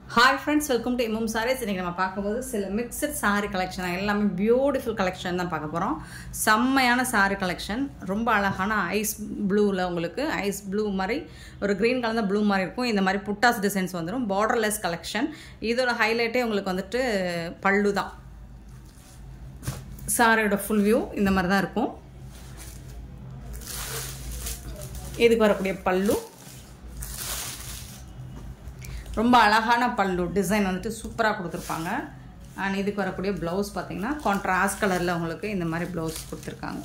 hi friends welcome to MM sarees இன்றைக்கி நம்ம பார்க்கும்போது சில மிக்சட் சாரி கலெக்ஷன் எல்லாமே பியூட்டிஃபுல் கலெக்ஷன் தான் பார்க்க போகிறோம் செம்மையான சாரி கலெக்ஷன் ரொம்ப அழகான ஐஸ் ப்ளூவில் உங்களுக்கு ஐஸ் ப்ளூ மாதிரி ஒரு க்ரீன் கலந்த ப்ளூ மாதிரி இருக்கும் இந்த மாதிரி புட்டாஸ் டிசைன்ஸ் வந்துடும் பார்டர்லெஸ் கலெக்ஷன் இதோட ஹைலைட்டே உங்களுக்கு வந்துட்டு பல்லு தான் சாரியோட ஃபுல் வியூ இந்த மாதிரி தான் இருக்கும் இதுக்கு வரக்கூடிய பல்லு ரொம்ப அழகான பல்லு டிசைன் வந்துட்டு சூப்பராக கொடுத்துருப்பாங்க அண்ட் இதுக்கு வரக்கூடிய ப்ளவுஸ் பார்த்தீங்கன்னா கான்ட்ராஸ்ட் கலரில் உங்களுக்கு இந்த மாதிரி ப்ளவுஸ் கொடுத்துருக்காங்க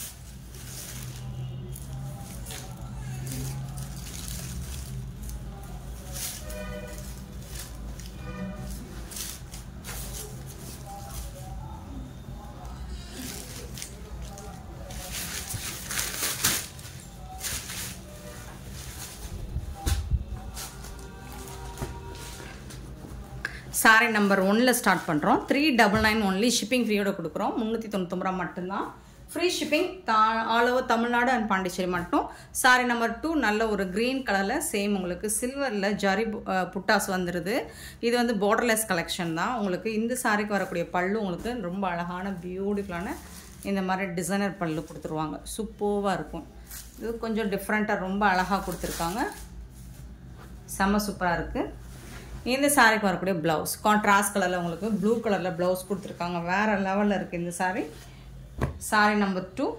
சாரி நம்பர் ஒன்னில் ஸ்டார்ட் பண்ணுறோம் three double nine only shipping ஃப்ரீயோட கொடுக்குறோம் முந்நூற்றி தொண்ணூத்தொம்பது ரூபா மட்டும்தான் ஃப்ரீ ஷிப்பிங் தா all over Tamil Nadu and Pondicherry மட்டும் சாரி நம்பர் டூ நல்ல ஒரு க்ரீன் கலரில் சேம் உங்களுக்கு சில்வரில் ஜரி புட்டாஸ் வந்துடுது இது வந்து பார்டர்லெஸ் கலெக்ஷன் தான் உங்களுக்கு இந்த சாரிக்கு வரக்கூடிய பல்லு உங்களுக்கு ரொம்ப அழகான பியூட்டிஃபுல்லான இந்த மாதிரி டிசைனர் பல்லு கொடுத்துருவாங்க சூப்பர்வாக இருக்கும் இது கொஞ்சம் டிஃப்ரெண்ட்டாக ரொம்ப அழகாக கொடுத்துருக்காங்க செம்ம சூப்பராக இருக்குது இந்த சாரிக்கு வரக்கூடிய ப்ளவுஸ் கான்ட்ராஸ்ட் கலரில் உங்களுக்கு ப்ளூ கலரில் ப்ளவுஸ் கொடுத்துருக்காங்க வேறு லெவலில் இருக்குது இந்த saree saree number two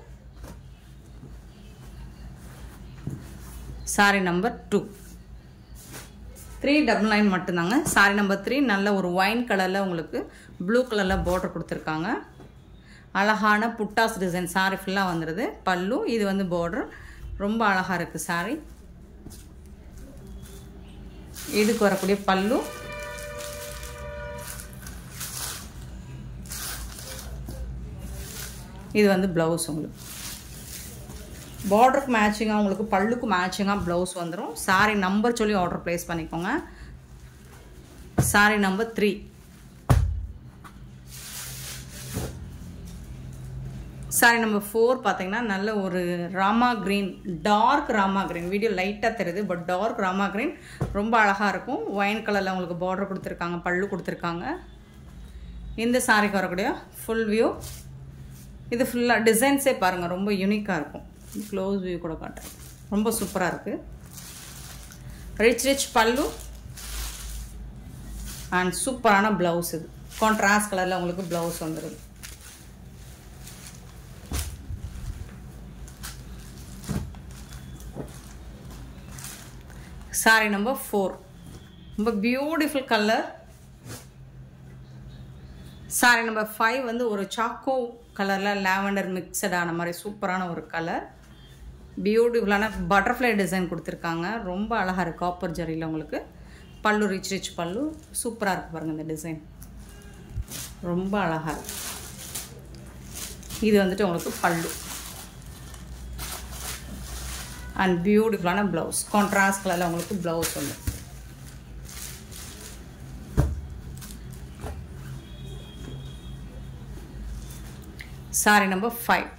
saree number two three double nine மட்டும்தாங்க சாரி நம்பர் த்ரீ நல்ல ஒரு ஒயின் கலரில் உங்களுக்கு ப்ளூ கலரில் பார்டர் கொடுத்துருக்காங்க அழகான புட்டாஸ் டிசைன் சாரி ஃபுல்லாக வந்துடுது பல்லு இது வந்து பார்டர் ரொம்ப அழகாக இருக்குது சாரி இதுக்கு வரக்கூடிய பல்லு இது வந்து ப்ளவுஸ் உங்களுக்கு பார்டருக்கு மேட்சிங்காக உங்களுக்கு பல்லுக்கு மேட்சிங்காக ப்ளவுஸ் வந்துடும் சாரி நம்பர் சொல்லி ஆர்டர் ப்ளேஸ் பண்ணிக்கோங்க saree number three saree number four பார்த்தீங்கன்னா நல்ல ஒரு Rama green dark Rama green video லைட்டாக தெரியுது பட் டார்க் ராமா க்ரீன் ரொம்ப அழகாக இருக்கும் ஒயின் கலரில் உங்களுக்கு பார்டர் கொடுத்துருக்காங்க பல்லு கொடுத்துருக்காங்க இந்த சாரிக்கு வரக்கூடிய ஃபுல் வியூ இது ஃபுல்லாக டிசைன்ஸே பாருங்கள் ரொம்ப யூனிக்காக இருக்கும் க்ளோஸ் வியூ கூட காட்டுறேன் ரொம்ப சூப்பராக இருக்குது ரிச் ரிச் பல்லு அண்ட் சூப்பரான ப்ளவுஸ் இது கான்ட்ராஸ்ட் கலரில் உங்களுக்கு ப்ளவுஸ் வந்துடுது சாரி நம்பர் ஃபோர் ரொம்ப beautiful colour saree number five வந்து ஒரு சாக்கோ கலரில் லாவெண்டர் மிக்சடான மாதிரி சூப்பரான ஒரு கலர் பியூட்டிஃபுல்லான பட்டர்ஃப்ளை டிசைன் கொடுத்துருக்காங்க ரொம்ப அழகாக இருக்குது காப்பர் ஜரியில் உங்களுக்கு பல்லு ரிச் ரிச் பல்லு சூப்பராக இருக்குது பாருங்கள் இந்த டிசைன் ரொம்ப அழகாக இருக்கு இது வந்துட்டு உங்களுக்கு பல்லு அண்ட் பியூட்டிஃபுல்லான ப்ளவுஸ் கான்ட்ராஸ்ட் கலரில் உங்களுக்கு ப்ளவுஸ் ஒன்று saree number five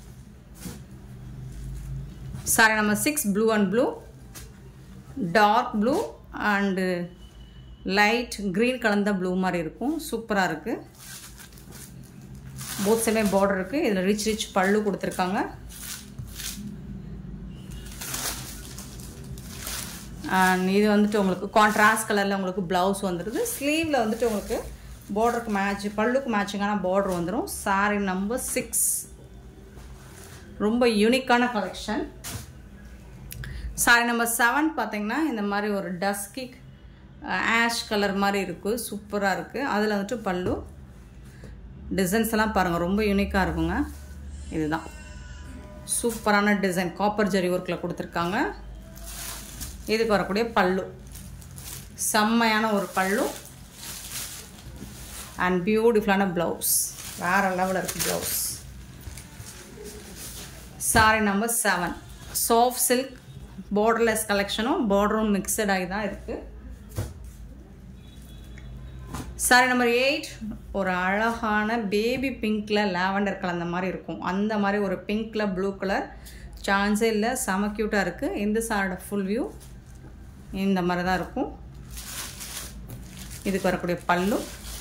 saree number six blue and blue dark blue and light green கலந்த ப்ளூ மாதிரி இருக்கும் சூப்பராக இருக்குது போத் சைடுமே பார்டர் இருக்குது இதில் ரிச் ரிச் பல்லு கொடுத்துருக்காங்க அண்ட் இது வந்துட்டு உங்களுக்கு கான்ட்ராஸ்ட் கலரில் உங்களுக்கு ப்ளவுஸ் வந்துடுது ஸ்லீவில் வந்துட்டு உங்களுக்கு பார்டருக்கு மேட்ச் பல்லுக்கு மேட்சிங்கான பார்டர் வந்துடும் சாரி நம்பர் சிக்ஸ் ரொம்ப யூனிக்கான கலெக்ஷன் சாரி நம்பர் செவன் பார்த்தீங்கன்னா இந்த மாதிரி ஒரு டஸ்கி ஆஷ் கலர் மாதிரி இருக்குது சூப்பராக இருக்குது அதில் வந்துட்டு பல்லு டிசைன்ஸ் எல்லாம் பாருங்கள் ரொம்ப யூனிக்காக இருக்குங்க இதுதான் சூப்பரான டிசைன் காப்பர் ஜரி ஒர்க்கில் கொடுத்துருக்காங்க இதுக்கு வரக்கூடிய பல்லு செம்மையான ஒரு பல்லு அண்ட் பியூட்டிஃபுல்லான ப்ளவுஸ் வேறு லெவலில் இருக்குது blouse saree number seven soft silk borderless கலெக்ஷனும் பார்டரும் மிக்சட் ஆகி தான் இருக்குது சாரி நம்பர் எயிட் ஒரு அழகான பேபி பிங்க்கில் லாவெண்டர் கலந்த மாதிரி இருக்கும் அந்த மாதிரி ஒரு பிங்க்கில் ப்ளூ கலர் சான்ஸே இல்லை செம க்யூட்டாக இருக்குது இந்த சாரோட ஃபுல் வியூ இந்த மாதிரி தான் இருக்கும் இதுக்கு வரக்கூடிய பல்லு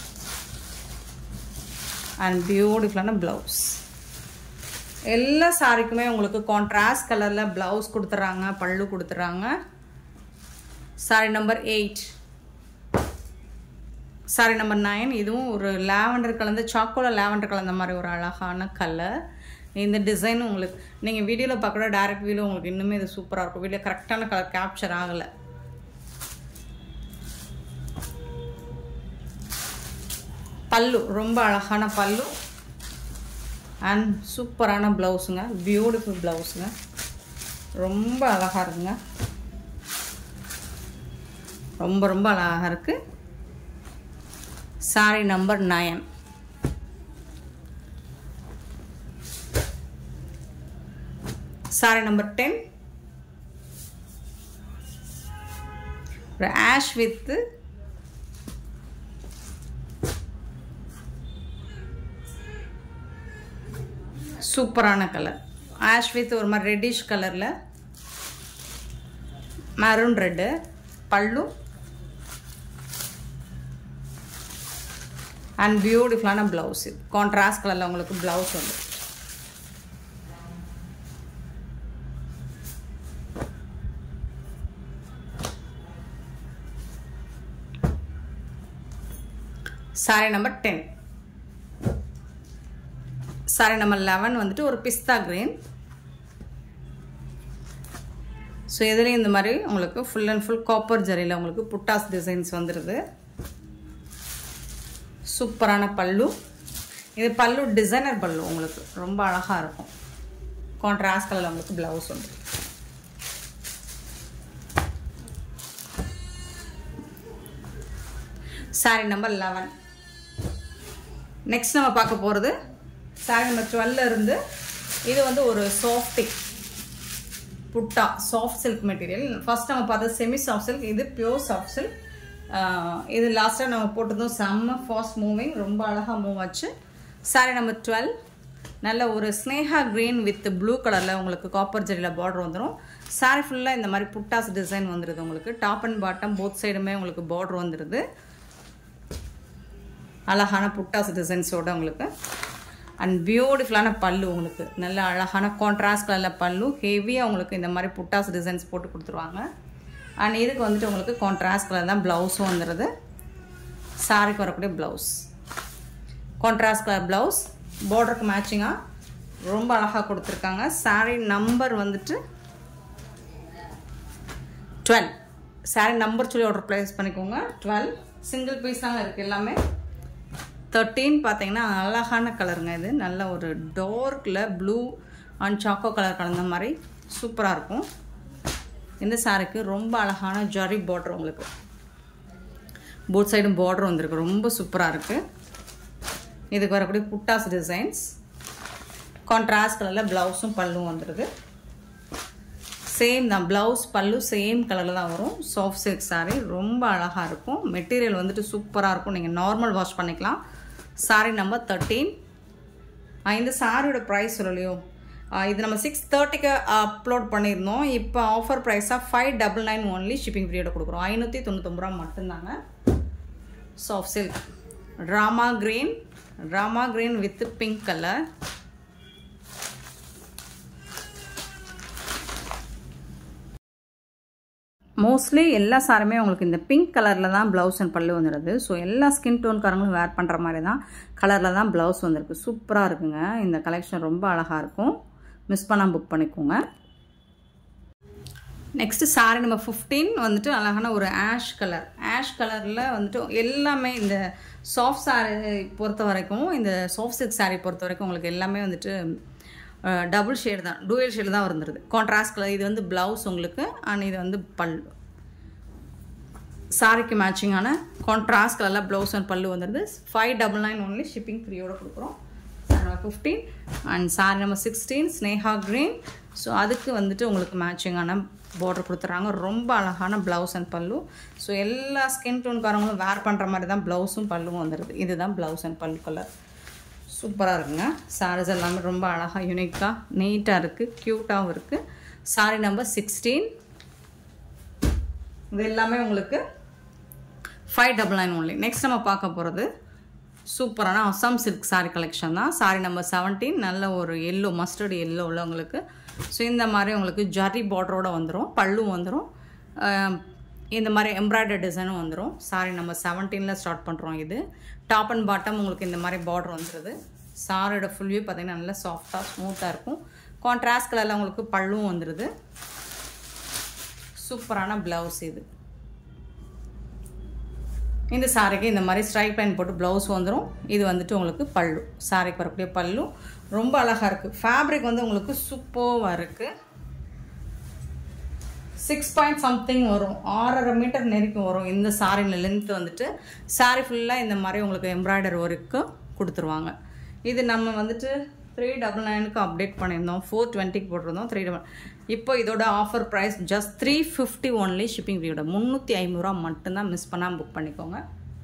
அண்ட் பியூட்டிஃபுல்லான ப்ளவுஸ் எல்லா சாரிக்குமே உங்களுக்கு கான்ட்ராஸ்ட் கலரில் ப்ளவுஸ் கொடுத்துட்றாங்க பல்லு கொடுத்துட்றாங்க saree number eight saree number nine இதுவும் ஒரு லாவெண்டர் கலந்து சாக்கோல லாவெண்டர் கலந்த மாதிரி ஒரு அழகான கலர் இந்த டிசைன் உங்களுக்கு நீங்கள் வீடியோவில் பார்க்குற டேரக்ட் வியூவில் உங்களுக்கு இன்னுமே இது சூப்பராக இருக்கும் வீடியோ கரெக்டான கலர் கேப்சர் ஆகலை பல்லு ரொம்ப அழகான பல்லு அண்ட் சூப்பரான ப்ளவுஸுங்க பியூட்டிஃபுல் ப்ளவுஸுங்க ரொம்ப அழகாக இருக்குங்க ரொம்ப ரொம்ப அழகாக இருக்குது saree number nine saree number ten ஒரு ஆஷ் வித்து சூப்பரான கலர் ஆஷ் வித் ஒரு மாதிரி ரெட்டிஷ் கலரில் மெரூன் ரெட்டு பல்லு அண்ட் பியூட்டிஃபுல்லான ப்ளவுஸ் இது கான்ட்ராஸ்ட் கலரில் உங்களுக்கு ப்ளவுஸ் வந்து saree number ten saree number eleven வந்துட்டு ஒரு பிஸ்தா கிரீன் ஸோ இதுலேயும் இந்த மாதிரி உங்களுக்கு ஃபுல் அண்ட் ஃபுல் காப்பர் ஜரியில் உங்களுக்கு புட்டாஸ் டிசைன்ஸ் வந்துடுது சூப்பரான பல்லு இது பல்லு டிசைனர் பல்லு உங்களுக்கு ரொம்ப அழகாக இருக்கும் கான்ட்ராஸ்ட் கலரில் உங்களுக்கு ப்ளவுஸ் வந்து சாரி நம்பர் லெவன் நெக்ஸ்ட் நம்ம பார்க்க போகிறது சாரி நம்பர் டுவெல்ல இருந்து இது வந்து ஒரு சாஃப்டிக் புட்டா சாஃப்ட் சில்க் மெட்டீரியல் ஃபர்ஸ்ட் நம்ம பார்த்தது செமி சாஃப்ட் சில்க் இது பியோர் சாஃப்ட் சில்க் இது லாஸ்ட்டாக நம்ம போட்டதும் செம்ம ஃபாஸ்ட் மூவிங் ரொம்ப அழகாக மூவ் ஆச்சு சாரி நம்பர் டுவெல் நல்ல ஒரு ஸ்னேஹா க்ரீன் வித் ப்ளூ கலரில் உங்களுக்கு காப்பர் ஜெரியில் பார்டர் வந்துடும் சாரி ஃபுல்லாக இந்த மாதிரி புட்டாஸ் டிசைன் வந்துடுது உங்களுக்கு டாப் அண்ட் பாட்டம் போத் சைடுமே உங்களுக்கு பார்டர் வந்துடுது அழகான புட்டாஸ் டிசைன்ஸோட உங்களுக்கு அண்ட் பியூட்டிஃபுல்லான பல்லு உங்களுக்கு நல்ல அழகான கான்ட்ராஸ்ட் கலரில் பல்லு ஹெவியாக உங்களுக்கு இந்த மாதிரி புட்டாஸ் டிசைன்ஸ் போட்டு கொடுத்துருவாங்க அண்ட் இதுக்கு வந்துட்டு உங்களுக்கு கான்ட்ராஸ்ட் கலர் தான் ப்ளவுஸும் வந்துடுது சாரிக்கு வரக்கூடிய ப்ளவுஸ் கான்ட்ராஸ்ட் கலர் ப்ளவுஸ் பார்டருக்கு மேட்சிங்காக ரொம்ப அழகாக கொடுத்துருக்காங்க சாரி நம்பர் வந்துட்டு டுவெல் சாரி நம்பர் சொல்லி ஆர்டர் ப்ளேஸ் பண்ணிக்கோங்க டுவெல் சிங்கிள் பீஸ் தாங்க இருக்குது எல்லாமே தேர்ட்டீன் பார்த்தீங்கன்னா அழகான கலருங்க இது நல்ல ஒரு டார்க்கில் ப்ளூ அண்ட் சாக்கோ கலர் கலந்த மாதிரி சூப்பராக இருக்கும் இந்த சாரிக்கு ரொம்ப அழகான ஜரி பார்டர் உங்களுக்கு போத் சைடும் பார்டர் வந்திருக்கு ரொம்ப சூப்பராக இருக்குது இதுக்கு வரக்கூடிய புட்டாஸ் டிசைன்ஸ் கான்ட்ராஸ்ட் கலரில் ப்ளவுஸும் பல்லும் வந்துடுது சேம் தான் ப்ளவுஸ் பல்லு சேம் கலரில் தான் வரும் சாஃப்ட் சில்க் சாரீ ரொம்ப அழகாக இருக்கும் மெட்டீரியல் வந்துட்டு சூப்பராக இருக்கும் நீங்கள் நார்மல் வாஷ் பண்ணிக்கலாம் சாரீ நம்பர் தேர்ட்டீன் இந்த சாரியோட ப்ரைஸ் சொல்லலையோ இது நம்ம சிக்ஸ் தேர்ட்டிக்கு அப்லோட் பண்ணியிருந்தோம் இப்போ ஆஃபர் ப்ரைஸாக five double nine only shipping ஃப்ரீயோட கொடுக்குறோம் ஐநூற்றி தொண்ணூத்தொம்பது ரூபா மட்டும்தாங்க soft silk drama green drama green with pink colour mostly எல்லா சாருமே உங்களுக்கு இந்த பிங்க் கலரில் தான் ப்ளவுஸ் அண்ட் பல்லு வந்துடுது ஸோ எல்லா ஸ்கின் டோன்காரங்களும் வேர் பண்ணுற மாதிரி தான் கலரில் தான் ப்ளவுஸ் வந்திருக்கு சூப்பராக இருக்குங்க இந்த கலெக்ஷன் ரொம்ப அழகாக இருக்கும் மிஸ் பண்ணாமல் புக் பண்ணிக்கோங்க நெக்ஸ்ட்டு சாரி நம்பர் ஃபிஃப்டீன் வந்துட்டு அழகான ஒரு ஆஷ் கலர் ஆஷ் கலரில் வந்துட்டு எல்லாமே இந்த சாஃப்ட் சாரி பொறுத்த வரைக்கும் இந்த சாஃப்ட் சில்க் சாரி பொறுத்த வரைக்கும் உங்களுக்கு எல்லாமே வந்துட்டு டபுள் ஷேடு தான் டூயல் ஷேடு தான் வந்துடுது கான்ட்ராஸ்ட் கலர் இது வந்து ப்ளவுஸ் உங்களுக்கு அண்ட் இது வந்து பல்லு சாரிக்கு மேட்சிங்கான கான்ட்ராஸ்ட் கலரில் ப்ளவுஸ் அண்ட் பல்லு வந்துடுது five double nine only shipping ஃப்ரீயோட கொடுக்குறோம் saree number fifteen and saree number sixteen Sneha green so அதுக்கு வந்துட்டு உங்களுக்கு மேட்சிங்கான பார்டர் கொடுத்துட்றாங்க ரொம்ப அழகான ப்ளவுஸ் அண்ட் பல்லு ஸோ எல்லா ஸ்கின் டோன்காரங்களும் வேர் பண்ணுற மாதிரி தான் ப்ளவுஸும் பல்லுவும் வந்துடுது இதுதான் ப்ளவுஸ் அண்ட் பல்லு கலர் சூப்பராக இருக்குங்க சாரீஸ் எல்லாமே ரொம்ப அழகாக யூனிக்காக நீட்டாக இருக்குது க்யூட்டாகவும் இருக்குது சாரி நம்பர் சிக்ஸ்டீன் இது எல்லாமே உங்களுக்கு five double nine only next நம்ம பார்க்க போகிறது சூப்பரான அசாம் சில்க் சாரீ கலெக்ஷன் தான் சாரீ நம்பர் செவன்டீன் நல்ல ஒரு எல்லோ மஸ்டர்ட் எல்லோ உள்ளவங்களுக்கு ஸோ இந்த மாதிரி உங்களுக்கு ஜரி பார்டரோட வந்துடும் பல்லும் வந்துடும் இந்த மாதிரி எம்ப்ராய்டரி டிசைனும் வந்துடும் சாரி நம்ம செவன்டீனில் ஸ்டார்ட் பண்ணுறோம் இது டாப் அண்ட் பாட்டம் உங்களுக்கு இந்த மாதிரி பார்டர் வந்துடுது சாரியோட ஃபுல் வியூ பார்த்தீங்கன்னா நல்லா சாஃப்டாக ஸ்மூத்தாக இருக்கும் கான்ட்ராஸ்ட் கலரில் உங்களுக்கு பல்லும் வந்துடுது சூப்பரான ப்ளவுஸ் இது இந்த சாரிக்கு இந்த மாதிரி ஸ்ட்ரைப் லைன் போட்டு ப்ளவுஸ் வந்துடும் இது வந்துட்டு உங்களுக்கு பல்லு சாரிக்கு வரக்கூடிய பல்லு ரொம்ப அழகாக இருக்குது ஃபேப்ரிக் வந்து உங்களுக்கு சூப்பராக இருக்குது சிக்ஸ் பாயிண்ட் சம்திங் வரும் ஆறரை மீட்டர் நெருக்கி வரும் இந்த சாரியில் லென்த் வந்துட்டு சாரி ஃபுல்லாக இந்த மாதிரி உங்களுக்கு எம்ப்ராய்டரி ஒர்க்கு கொடுத்துருவாங்க இது நம்ம வந்துட்டு த்ரீ டபுள் நைனுக்கு அப்டேட் பண்ணியிருந்தோம் ஃபோர் டுவெண்ட்டிக்கு போட்டிருந்தோம் த்ரீ டபுள் இப்போ இதோட offer price just three fifty only shipping ஃப்ரீயோட முந்நூற்றி ஐநூறுரூவா மட்டும்தான் மிஸ் பண்ணாமல் புக் பண்ணிக்கோங்க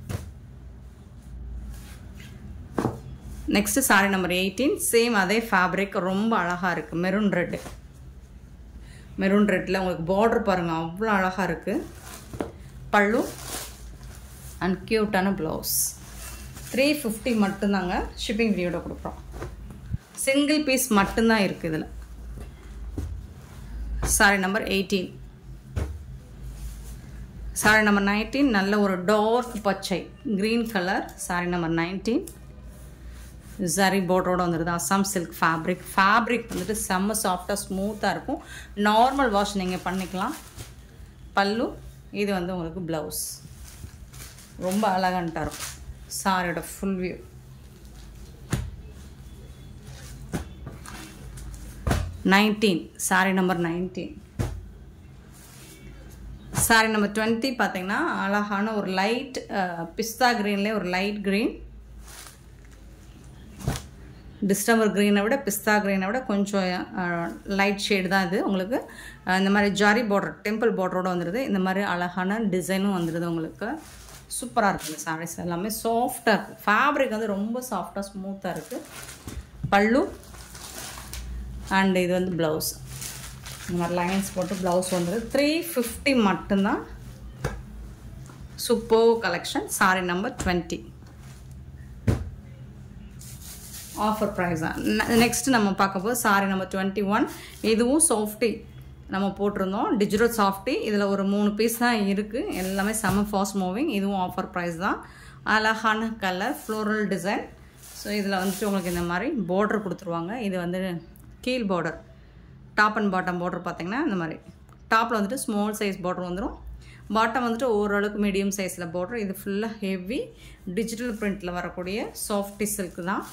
next saree number eighteen same அதே ஃபேப்ரிக் ரொம்ப அழகாக இருக்குது மெரூன் ரெட்டு மெரூன் ரெட்டில் உங்களுக்கு பார்டர் பாருங்கள் அவ்வளோ அழகாக இருக்குது பல்லு அண்ட் க்யூட்டான ப்ளவுஸ் த்ரீ ஃபிஃப்டி மட்டும்தாங்க ஷிப்பிங் ஃப்ரீயோட கொடுக்குறோம் சிங்கிள் பீஸ் மட்டும்தான் இருக்குது இதில் saree number eighteen saree number nineteen நல்ல ஒரு டார்க் பச்சை green colour saree number nineteen ஜரி போர்டரோட வந்துடுது அசாம் சில்க் ஃபேப்ரிக் ஃபேப்ரிக் வந்துட்டு செம்ம சாஃப்டாக ஸ்மூத்தாக இருக்கும் நார்மல் வாஷ் நீங்கள் பண்ணிக்கலாம் பல்லு இது வந்து உங்களுக்கு ப்ளவுஸ் ரொம்ப அழகான்ட்டாக இருக்கும் சாரியோட full view nineteen saree number nineteen saree number twenty பார்த்தீங்கன்னா அழகான ஒரு லைட் பிஸ்தா க்ரீன்லேயே ஒரு லைட் க்ரீன் டிஸ்டம்பர் க்ரீனை விட பிஸ்தா க்ரீனை விட கொஞ்சம் லைட் ஷேடு தான் இது உங்களுக்கு இந்த மாதிரி ஜாரி பார்டர் டெம்பிள் பார்டரோட வந்துடுது இந்த மாதிரி அழகான டிசைனும் வந்துடுது உங்களுக்கு சூப்பராக இருக்குது இந்த சாரீஸ் எல்லாமே சாஃப்டாக இருக்குது ஃபேப்ரிக் வந்து ரொம்ப சாஃப்டாக ஸ்மூத்தாக இருக்குது பல்லு அண்ட் இது வந்து ப்ளவுஸ் இந்த மாதிரி லைன்ஸ் போட்டு ப்ளவுஸ் வந்துடுது த்ரீ ஃபிஃப்டி மட்டும்தான் super collection saree number twenty offer price தான் நெக்ஸ்ட் நம்ம பார்க்க போது சாரி நம்பர் டுவெண்ட்டி ஒன் இதுவும் சாஃப்டி நம்ம போட்டிருந்தோம் டிஜிட்டல் சாஃப்டி இதில் ஒரு மூணு பீஸ் தான் இருக்குது எல்லாமே செம்ம ஃபாஸ்ட் மூவிங் இதுவும் ஆஃபர் ப்ரைஸ் தான் அழகான கலர் ஃப்ளோரல் டிசைன் ஸோ இதில் வந்துட்டு உங்களுக்கு இந்த மாதிரி பார்டர் கொடுத்துருவாங்க இது வந்து கீழ் border top and bottom border பார்த்தீங்கன்னா இந்த மாதிரி டாப்பில் வந்துட்டு ஸ்மால் சைஸ் பார்டர் வந்துடும் பாட்டம் வந்துட்டு ஓரளவுக்கு மீடியம் சைஸில் பார்டர் இது ஃபுல்லாக ஹெவி டிஜிட்டல் பிரிண்டில் வரக்கூடிய சாஃப்டி சில்க் தான்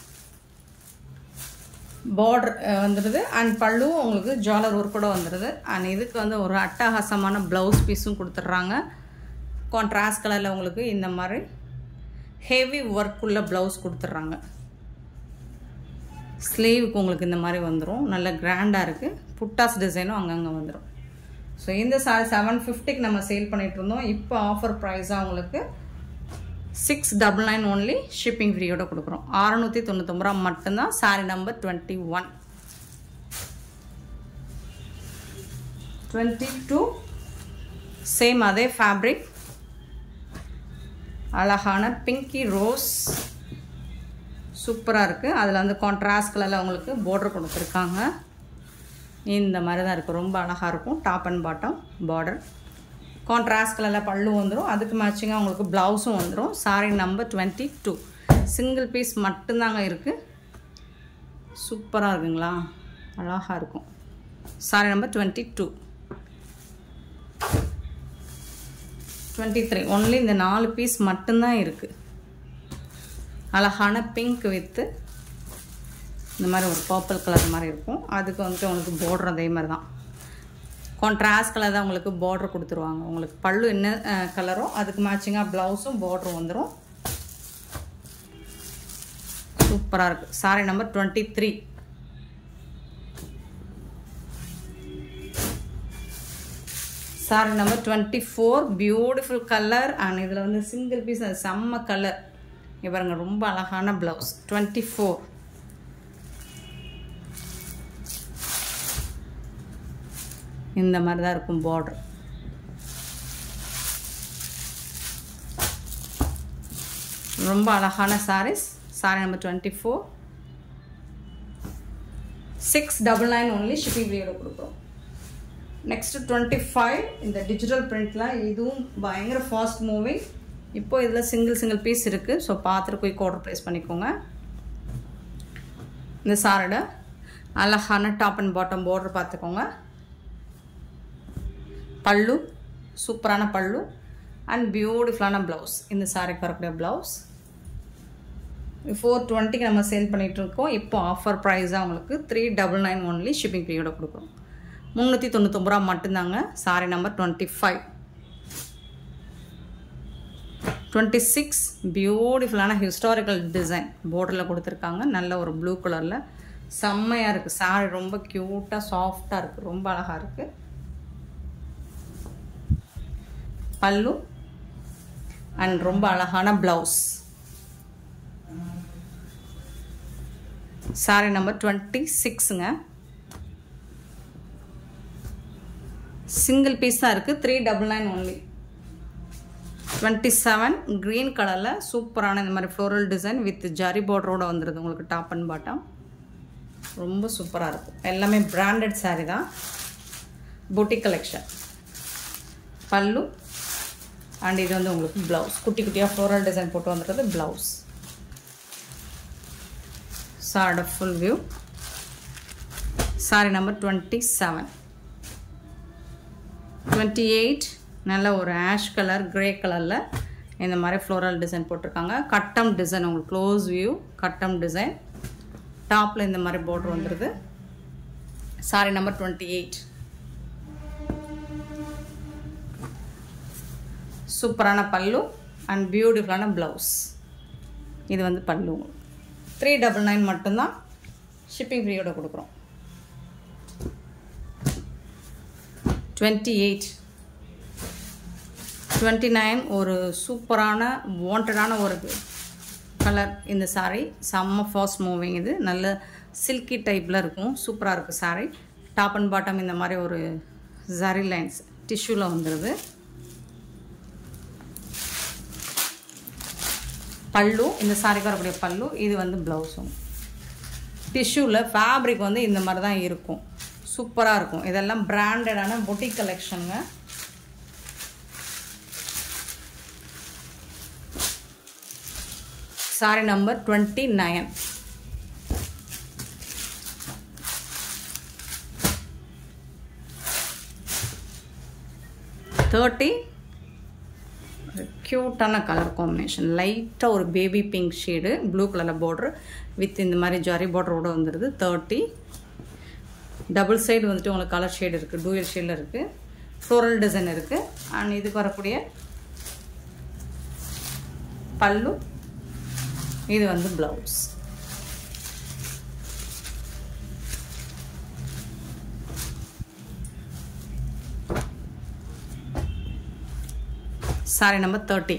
பார்டர் வந்துடுது அண்ட் பல்லும் உங்களுக்கு ஜாலர் ஒர்க் கூட வந்துடுது அண்ட் இதுக்கு வந்து ஒரு அட்டகாசமான ப்ளவுஸ் பீஸும் கொடுத்துட்றாங்க கான்ட்ராஸ்ட் கலரில் உங்களுக்கு இந்த மாதிரி ஹெவி ஒர்க் உள்ள ப்ளவுஸ் கொடுத்துட்றாங்க ஸ்லீவுக்கு உங்களுக்கு இந்த மாதிரி வந்துடும் நல்ல கிராண்டாக இருக்குது புட்டாஸ் டிசைனும் அங்கங்கே வந்துடும் ஸோ இந்த சாரி செவன் ஃபிஃப்டிக்கு நம்ம சேல் பண்ணிகிட்டு இருந்தோம் இப்போ ஆஃபர் ப்ரைஸாக உங்களுக்கு six double nine only shipping ஃப்ரீயோட கொடுக்குறோம் அறநூற்றி தொண்ணூத்தொம்பது ரூபா மட்டும்தான் saree number twenty one twenty two same அதே ஃபேப்ரிக் அழகான பிங்கி ரோஸ் சூப்பராக இருக்குது அதில் வந்து கான்ட்ராஸ்ட் கலரில் உங்களுக்கு பார்டர் கொடுத்துருக்காங்க இந்த மாதிரி தான் இருக்குது ரொம்ப அழகாக இருக்கும் top and bottom border contrast கலரில் பல்லு வந்துடும் அதுக்கு மேட்சிங்காக உங்களுக்கு ப்ளவுஸும் வந்துடும் saree number twenty two single piece மட்டும்தாங்க இருக்குது சூப்பராக இருக்குங்களா அழகாக இருக்கும் saree number twenty two twenty three only இந்த நாலு பீஸ் மட்டும்தான் இருக்குது அழகான பிங்க் வித்து இந்த மாதிரி ஒரு பர்பிள் கலர் மாதிரி இருக்கும் அதுக்கு வந்துட்டு உங்களுக்கு பார்டர் அதே மாதிரி தான் கான்ட்ராஸ்ட் கலர் தான் உங்களுக்கு பார்டர் கொடுத்துருவாங்க உங்களுக்கு பல்லு என்ன கலரோ அதுக்கு மேட்சிங்காக ப்ளவுஸும் பார்டரும் வந்துடும் சூப்பராக இருக்குது saree number twenty three saree number twenty four beautiful colour and இதில் வந்து சிங்கிள் பீஸ் அது செம்ம கலர் இங்கே பாருங்க ரொம்ப அழகான ப்ளவுஸ் டுவெண்ட்டி ஃபோர் இந்த மாதிரி தான் இருக்கும் பார்டர் ரொம்ப அழகான sarees saree number twenty four six double nine only shipping ஃப்ரீயோட கொடுக்குறோம் நெக்ஸ்ட் டுவெண்ட்டி ஃபைவ் இந்த டிஜிட்டல் பிரிண்ட்டில் இதுவும் பயங்கர ஃபாஸ்ட் மூவிங் இப்போ இதில் சிங்கிள் சிங்கிள் பீஸ் இருக்குது ஸோ பார்த்துட்டு குயிக் ஆர்டர் ப்ளேஸ் பண்ணிக்கோங்க இந்த சாரோட அழகான டாப் அண்ட் பாட்டம் பார்டர் பார்த்துக்கோங்க பல்லு சூப்பரான பல்லு அண்ட் பியூட்டிஃபுல்லான ப்ளவுஸ் இந்த சாரிக்கு வரக்கூடிய ப்ளவுஸ் ஃபோர் டுவெண்ட்டிக்கு நம்ம சேல் பண்ணிகிட்டு இருக்கோம் இப்போ ஆஃபர் ப்ரைஸாக உங்களுக்கு three double nine only shipping ஃப்ரீயோட கொடுக்குறோம் முந்நூற்றி தொண்ணூத்தொம்பது ரூபா மட்டும்தாங்க saree number twenty five twenty six பியூட்டிஃபுல்லான ஹிஸ்டாரிக்கல் டிசைன் போர்டரில் கொடுத்துருக்காங்க நல்ல ஒரு ப்ளூ கலரில் செம்மையாக இருக்குது சாரி ரொம்ப க்யூட்டாக சாஃப்டாக இருக்குது ரொம்ப அழகாக இருக்குது பல்லு அண்ட் ரொம்ப அழகான ப்ளவுஸ் சாரி நம்பர் டுவெண்ட்டி சிக்ஸுங்க சிங்கிள் பீஸ் தான் இருக்குது three double nine only twenty seven green கலரில் சூப்பரான இந்த மாதிரி ஃப்ளோரல் டிசைன் வித் ஜரி பார்டரோடு வந்துடுது உங்களுக்கு டாப் அண்ட் பாட்டம் ரொம்ப சூப்பராக இருக்கும் எல்லாமே பிராண்டட் சாரீ தான் பொட்டி கலெக்ஷன் பல்லு அண்ட் இது வந்து உங்களுக்கு ப்ளவுஸ் குட்டி குட்டியாக ஃப்ளோரல் டிசைன் போட்டு வந்துடுறது ப்ளவுஸ் சாரோட full view saree number twenty seven twenty eight நல்ல ஒரு ஆஷ் கலர் க்ரே கலரில் இந்த மாதிரி ஃப்ளோரல் டிசைன் போட்டிருக்காங்க கட்டம் டிசைன் உங்களுக்கு க்ளோஸ் வியூ கட்டம் டிசைன் டாப்பில் இந்த மாதிரி பார்டர் வந்துடுது சாரி நம்பர் டுவெண்ட்டி எயிட் சூப்பரான பல்லு அண்ட் பியூட்டிஃபுல்லான ப்ளவுஸ் இது வந்து பல்லு த்ரீ டபுள் நைன் மட்டும்தான் ஷிப்பிங் ஃப்ரீயோட கொடுக்குறோம் டுவெண்ட்டி எயிட் டுவெண்ட்டி நைன் ஒரு சூப்பரான வாண்டடான ஒரு கலர் இந்த சாரீ செம்ம ஃபாஸ்ட் மூவிங் இது நல்ல சில்கி டைப்பில் இருக்கும் சூப்பராக இருக்குது சாரீ டாப் அண்ட் பாட்டம் இந்த மாதிரி ஒரு ஜரி லைன்ஸ் டிஷ்யூவில் வந்துடுது பல்லு இந்த சாரிக்கு வரக்கூடிய பல்லு இது வந்து ப்ளவுஸும் டிஷ்யூவில் ஃபேப்ரிக் வந்து இந்த மாதிரி தான் இருக்கும் சூப்பராக இருக்கும் இதெல்லாம் பிராண்டடான பொட்டிக் கலெக்ஷனுங்க saree number twenty nine thirty க்யூட்டான கலர் காம்பினேஷன் லைட்டாக ஒரு பேபி பிங்க் ஷேடு ப்ளூ கலரில் பார்ட்ரு வித் இந்த மாதிரி ஜரி பார்டரோடு வந்துடுது தேர்ட்டி டபுள் சைடு வந்துட்டு உங்களுக்கு கலர் ஷேடு இருக்குது டூயல் ஷேடில் இருக்குது ஃப்ளோரல் டிசைன் இருக்குது அண்ட் இதுக்கு வரக்கூடிய பல்லு இது வந்து blouse saree number thirty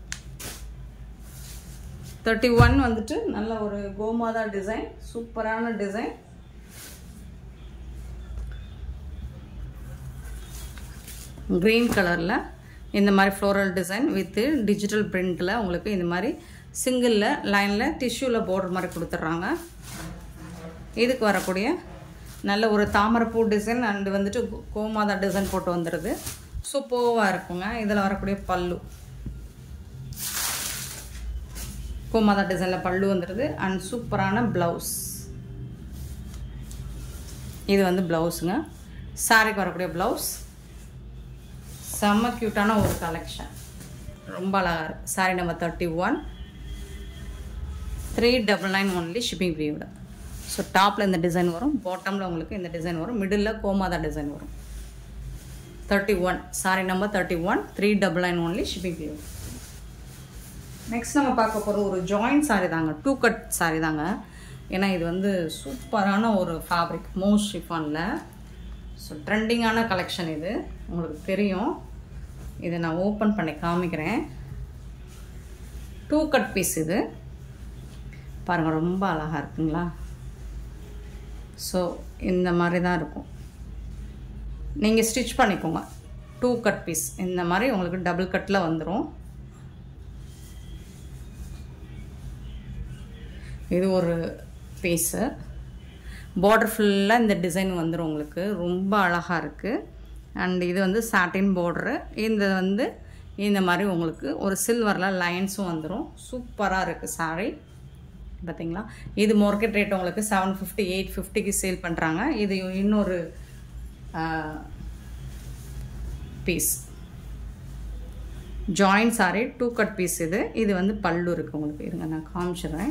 thirty one வந்துட்டு நல்ல ஒரு கோமாதா டிசைன் சூப்பரான டிசைன் க்ரீன் கலரில் இந்த மாதிரி ஃப்ளோரல் டிசைன் வித்து டிஜிட்டல் பிரிண்டில் உங்களுக்கு இந்த மாதிரி சிங்கிளில் லைனில் டிஷ்யூவில் போடுற மாதிரி கொடுத்துட்றாங்க இதுக்கு வரக்கூடிய நல்ல ஒரு தாமரைப்பூ டிசைன் அண்டு வந்துட்டு கோமாதா டிசைன் போட்டு வந்துடுது சூப்பராக இருக்குங்க இதில் வரக்கூடிய பல்லு கோமாதா டிசைனில் பல்லு வந்துடுது அண்ட் சூப்பரான ப்ளவுஸ் இது வந்து ப்ளவுஸுங்க சாரிக்கு வரக்கூடிய ப்ளவுஸ் செம்ம க்யூட்டான ஒரு கலெக்ஷன் ரொம்ப அழகாக இருக்குது saree number thirty one three double nine only shipping ஃப்ரீயோட ஸோ டாப்பில் இந்த டிசைன் வரும் பாட்டமில் உங்களுக்கு இந்த டிசைன் வரும் மிடில் கோமாதா டிசைன் வரும் thirty one saree number thirty one three double nine only shipping free next நம்ம பார்க்க போகிற ஒரு ஜாயிண்ட் சாரி தாங்க டூ கட் சாரி தாங்க ஏன்னா இது வந்து சூப்பரான ஒரு ஃபேப்ரிக் மோஸ்ட் ஷிஃபானில் ஸோ ட்ரெண்டிங்கான கலெக்ஷன் இது உங்களுக்கு தெரியும் இதை நான் ஓப்பன் பண்ணி காமிக்கிறேன் டூ கட் பீஸ் இது பாருங்கள் ரொம்ப அழகாக இருக்குங்களா ஸோ இந்த மாதிரி தான் இருக்கும் நீங்கள் ஸ்டிச் பண்ணிக்கோங்க டூ கட் பீஸ் இந்த மாதிரி உங்களுக்கு டபுள் கட்டில் வந்துடும் இது ஒரு பீஸு பார்டர் ஃபுல்லாக இந்த டிசைன் வந்துடும் உங்களுக்கு ரொம்ப அழகாக இருக்குது அண்ட் இது வந்து சாட்டின் பார்டரு இந்த வந்து இந்த மாதிரி உங்களுக்கு ஒரு சில்வரில் லைன்ஸும் வந்துடும் சூப்பராக இருக்குது சாரீ பார்த்தீங்களா இது மார்க்கெட் ரேட் உங்களுக்கு செவன் ஃபிஃப்டி எயிட் ஃபிஃப்டிக்கு சேல் பண்ணுறாங்க இது இன்னொரு piece joint saree two cut piece இது இது வந்து பல்லு இருக்குது உங்களுக்கு இருங்க நான் காமிச்சிடுறேன்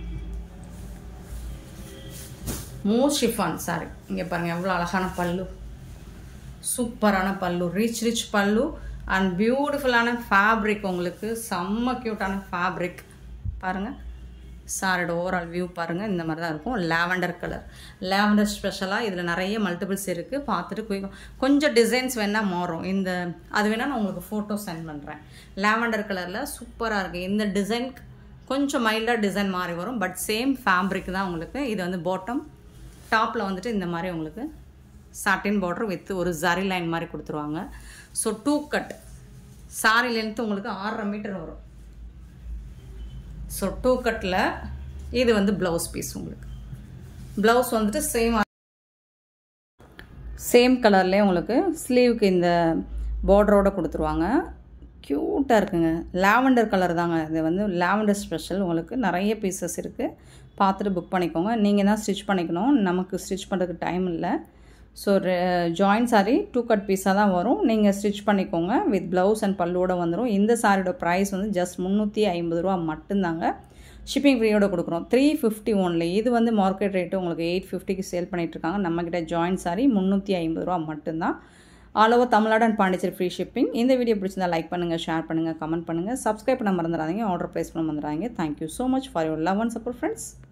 மோஸ்ட் ஷிஃபான் சாரி இங்கே பாருங்கள் எவ்வளோ அழகான பல்லு சூப்பரான பல்லு ரிச் ரிச் பல்லு அண்ட் பியூட்டிஃபுல்லான ஃபேப்ரிக் உங்களுக்கு செம்ம க்யூட்டான ஃபேப்ரிக் பாருங்கள் சாரோட ஓவரால் வியூ பாருங்கள் இந்த மாதிரி தான் இருக்கும் லாவெண்டர் கலர் லாவெண்டர் ஸ்பெஷலாக இதில் நிறைய மல்டிபிள்ஸ் இருக்குது பார்த்துட்டு குயிக் கொஞ்சம் டிசைன்ஸ் வேணால் மாறும் இந்த அது வேணால் நான் உங்களுக்கு ஃபோட்டோ சென்ட் பண்ணுறேன் லாவெண்டர் கலரில் சூப்பராக இருக்குது இந்த டிசைன் கொஞ்சம் மைல்டாக டிசைன் மாறி வரும் பட் சேம் ஃபேப்ரிக் தான் உங்களுக்கு இது வந்து பாட்டம் டாப்பில் வந்துட்டு இந்த மாதிரி உங்களுக்கு சாட்டின் பார்டர் வித் ஒரு ஜரி லைன் மாதிரி கொடுத்துருவாங்க so two cut saree length உங்களுக்கு ஆறரை மீட்டர் வரும் ஸோ டூ கட்டில் இது வந்து ப்ளவுஸ் பீஸ் உங்களுக்கு ப்ளவுஸ் வந்துட்டு சேம் சேம் கலர்லேயே உங்களுக்கு ஸ்லீவுக்கு இந்த பார்டரோட கொடுத்துருவாங்க க்யூட்டாக இருக்குங்க லாவெண்டர் கலர் தாங்க இது வந்து லாவெண்டர் ஸ்பெஷல் உங்களுக்கு நிறைய பீசஸ் இருக்குது பார்த்துட்டு புக் பண்ணிக்கோங்க நீங்கள் தான் ஸ்டிச் பண்ணிக்கணும் நமக்கு ஸ்டிச் பண்ணுறதுக்கு டைம் இல்லை so join saree two cut பீஸாக தான் வரும் நீங்கள் ஸ்டிச் பண்ணிக்கோங்க வித் ப்ளவுஸ் அண்ட் பல்லோட வந்துடும் இந்த சாரியோட ப்ரைஸ் வந்து ஜஸ்ட் முந்நூற்றி ஐம்பது ரூபா மட்டும்தாங்க ஷிப்பிங் ஃப்ரீயோட கொடுக்குறோம் த்ரீ ஃபிஃப்டி ஒன்லி இது வந்து மார்க்கெட் ரேட்டு உங்களுக்கு எயிட் ஃபிஃப்டிக்கு சேல் பண்ணிகிட்ருக்காங்க நம்மக்கிட்ட ஜாயின் சாரி முந்நூற்றி ஐம்பது ரூபா மட்டும்தான் all over Tamil Nadu and Pondicherry free shipping இந்த வீடியோ பிடிச்சிருந்தா லைக் பண்ணுங்கள் ஷேர் பண்ணுங்கள் கமெண்ட் பண்ணுங்கள் சப்ஸ்கிரைப் பண்ண மறந்துடாதீங்க ஆர்டர் ப்ளேஸ் பண்ண மறந்துடாதீங்க thank you so much for your love and support friends